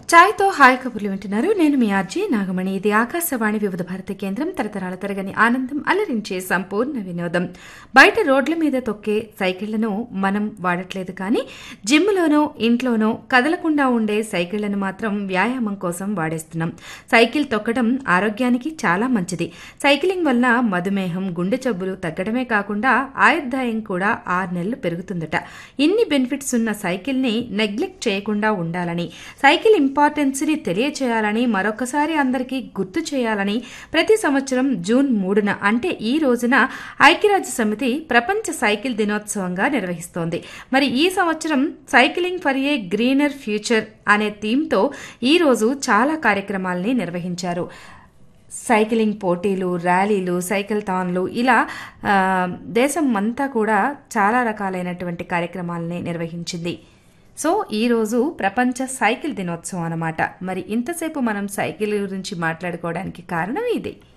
ఛాయ్తో hi కబుర్లు వింటున్నారు నేను మీ ఆర్జీ నాగమణి ఇది ఆకాశవాణి వివిధ భారతి కేంద్రం తరతరాల తరగని ఆనందం అలరించే సంపూర్ణ వినోదం బయట రోడ్ల మీద తొక్కే సైకిళ్లను మనం వాడట్లేదు కానీ జిమ్లోనో ఇంట్లోనో కదలకుండా ఉండే సైకిళ్లను మాత్రం వ్యాయామం కోసం వాడేస్తున్నాం సైకిల్ తొక్కడం ఆరోగ్యానికి చాలా మంచిది సైకిలింగ్ వల్ల మధుమేహం గుండె జబ్బులు తగ్గడమే కాకుండా ఆయుర్దాయం కూడా ఆరు నెలలు పెరుగుతుందట ఇన్ని బెనిఫిట్స్ ఉన్న సైకిల్ని నెగ్లెక్ట్ చేయకుండా ఉండాలని సైకిల్ ఇంపార్టెన్స్ని తెలియచేయాలని మరొకసారి అందరికీ గుర్తు చేయాలని ప్రతి సంవత్సరం జూన్ మూడున అంటే ఈ రోజున ఐక్యరాజ్య సమితి ప్రపంచ సైకిల్ దినోత్సవంగా నిర్వహిస్తోంది మరి ఈ సంవత్సరం cycling for a greener future అనే థీమ్తో ఈ రోజు చాలా కార్యక్రమాల్ని నిర్వహించారు సైక్లింగ్ పోటీలు ర్యాలీలు సైకిల్ తాన్లు ఇలా ఆ, దేశం అంతా కూడా చాలా రకాలైనటువంటి కార్యక్రమాలని నిర్వహించింది సో ఈరోజు ప్రపంచ సైకిల్ దినోత్సవం అన్నమాట మరి ఇంతసేపు మనం సైకిల్ గురించి మాట్లాడుకోవడానికి కారణం ఇది